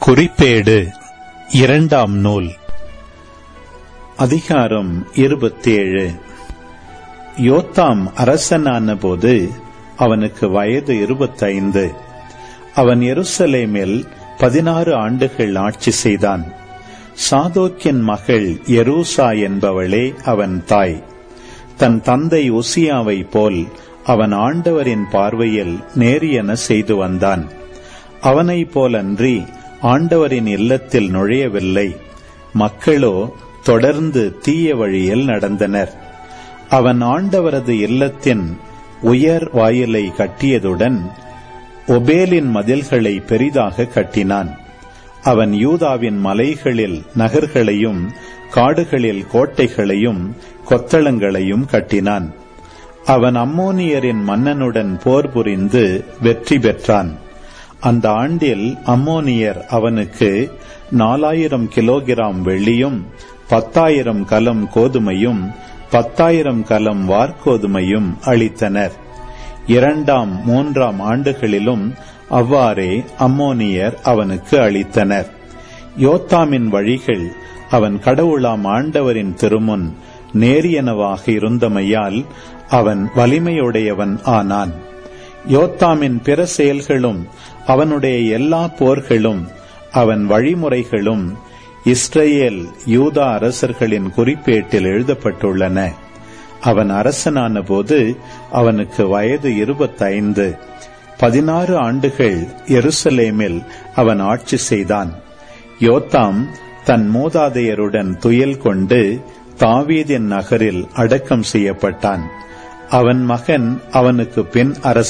குறிப்பேடு இரண்டாம் நூல் அதிகாரம் இருபத்தேழு யோத்தாம் அரசனான போது அவனுக்கு வயது இருபத்தைந்து அவன் எருசலேமில் பதினாறு ஆண்டுகள் ஆட்சி செய்தான் சாதோக்கின் மகள் எரூசா என்பவளே அவன் தாய் தன் தந்தை உசியாவை போல் அவன் ஆண்டவரின் பார்வையில் நேரியன செய்து வந்தான் அவனைப் போலன்றி ஆண்டவரின் இல்லத்தில் நுழையவில்லை மக்களோ தொடர்ந்து தீய வழியில் நடந்தனர் அவன் ஆண்டவரது இல்லத்தின் உயர் வாயிலை கட்டியதுடன் ஒபேலின் மதில்களை பெரிதாக கட்டினான் அவன் யூதாவின் மலைகளில் நகர்களையும் காடுகளில் கோட்டைகளையும் கொத்தளங்களையும் கட்டினான் அவன் அம்மோனியரின் மன்னனுடன் போர் புரிந்து வெற்றி பெற்றான் அந்த ஆண்டில் அம்மோனியர் அவனுக்கு நாலாயிரம் கிலோகிராம் வெள்ளியும் பத்தாயிரம் கலம் கோதுமையும் பத்தாயிரம் கலம் வார்கோதுமையும் அளித்தனர் இரண்டாம் மூன்றாம் ஆண்டுகளிலும் அவ்வாறே அம்மோனியர் அவனுக்கு அளித்தனர் யோத்தாமின் வழிகள் அவன் கடவுளாம் ஆண்டவரின் திருமுன் நேரியனவாக இருந்தமையால் அவன் வலிமையுடையவன் ஆனான் யோத்தாமின் பிற செயல்களும் அவனுடைய எல்லா போர்களும் அவன் வழிமுறைகளும் இஸ்ரேல் யூதா அரசர்களின் குறிப்பேட்டில் எழுதப்பட்டுள்ளன அவன் அரசனான போது அவனுக்கு வயது இருபத்தைந்து பதினாறு ஆண்டுகள் எருசலேமில் அவன் ஆட்சி செய்தான் யோத்தாம் தன் மூதாதையருடன் துயல் கொண்டு தாவீதின் நகரில் அடக்கம் செய்யப்பட்டான் அவன் மகன் அவனுக்கு பின் அரச